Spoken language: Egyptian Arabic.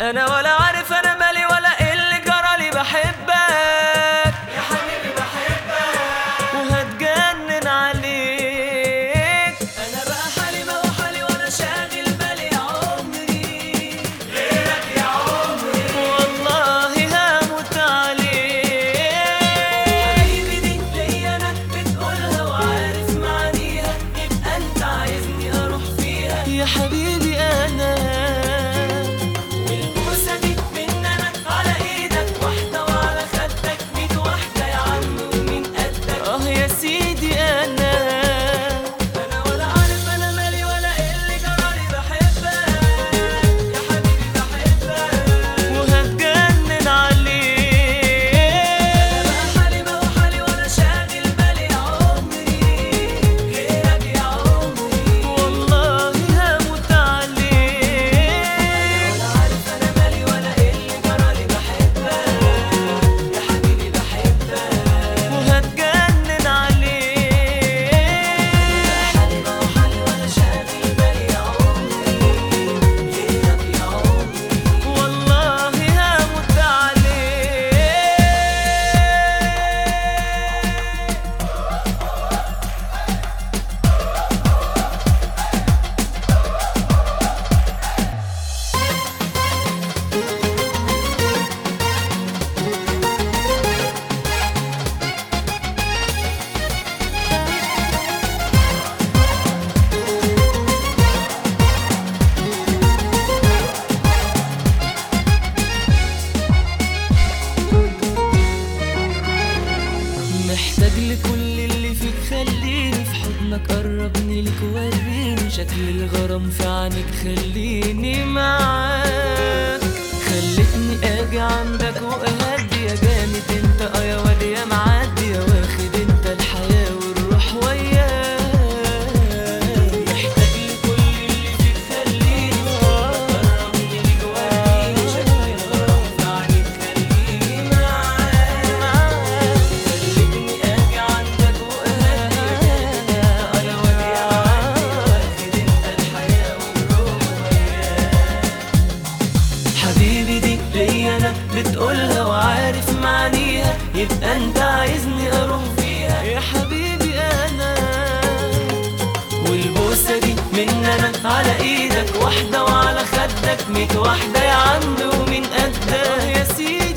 انا ولا عارف انا مالي ولا ايه اللي جرالي بحبك يا حبيبي بحبك وهتجنن عليك انا بقى حالي ما هو حالي وانا شاغل بالي يا عمري غيرك يا عمري والله هموت عليك حبيبي دي ليا انا بتقولها وعارف معانيها يبقى انت عايزني اروح فيها يا حبيبي انا والبوسه دي من انا على ايدك واحده وعلى خدك ميت واحده يا عم ومين قدك اه يا سيدي انا انا ولا عارف انا مالي ولا ايه اللي جرالي بحبك يا حبيبي بحبك وهتجنن عليك انا بقى حالي ما هو حالي وانا شاغل بالي يا عمري غيرك يا عمري والله هموت عليك ولا عارف انا مالي ولا ايه اللي جرالي بحبك يا حبيبي بحبك وهتجنن عليك حالي ما هو حالي وانا شاغل بالي يا عمري غيرك يا عمري والله هموت عليك محتاج لكل اللي فيك خليني في حضنك قربني لك وريني شكل الغرام في عينك خليني معاك خلتني اجي عندك واهدي يا جامد انت اه يا واد يا معدي يا واخد انت الحياة والروح وياك محتاج لكل اللي فيك خليني في حضنك قربني لك وريني شكل الغرام في عينك خليني معاك خلتني اجي عندك واهدي انا وادي عندي واخد انت الحياه والروح وياك حبيبي دي ليا انا بتقولها وعارف معانيها يبقى انت عايزني اروح فيها يا حبيبي انا والبوسه دي من انا على ايدك واحده وعلى خدك ميت واحده يا عم ومين قدها يا سيدي